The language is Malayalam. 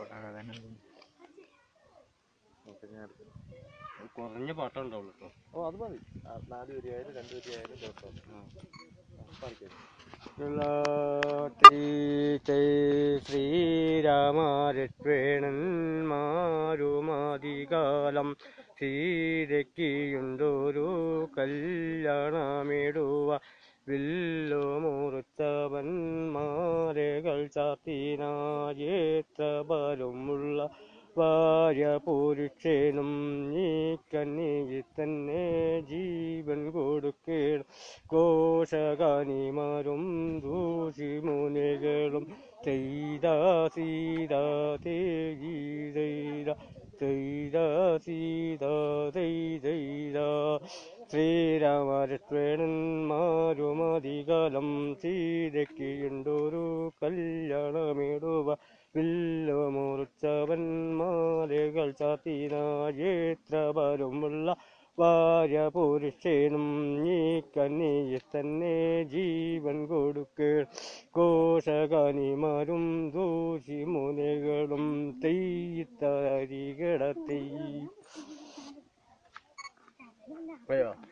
കുറഞ്ഞ പാട്ടം ഉണ്ടാവുള്ളൂ കേട്ടോ ഓ അത് മതി ആ, നാല് വരിയായാലും രണ്ട് വരിയായാലും കുഴപ്പമില്ല പാടിക്കാം ശ്രീരാമാരക്ഷേണന്മാരുമധികാലം സീതയ്ക്കുണ്ടൊരു കല്യാണമിടുവ വില്ലു മുറിച്ചവൻ മാലകൾ ചാത്തിനായേത്ര ബലമുള്ള ഭാര്യ പുരുഷനും നീ കന്നിയിൽ തന്നെ ജീവൻ കൊടുക്കണം കോശകാനിമാരും ദൂഷിമുനികളും ചെയ്ത സീത തേജി ചെയ്ത ചെയ്ത സീത ചെയ്ത ശ്രീരാമലക്ഷ്മണന്മാരുമധികാലം സീതയ്ക്കുണ്ടൊരു കല്യാണമിടുവ വില്ലു മുറിച്ചവൻ മാലകൾ ചാത്തിനായേത്ര ബലമുള്ള ഭാര്യ പുരുഷനും ഈ കന്നിയിൽ തന്നെ ജീവൻ കൊടുക്കണം കോശകനിമാരും ദൂഷി മുനികളും തെയ്ത്തരികിടത്തി പോയോ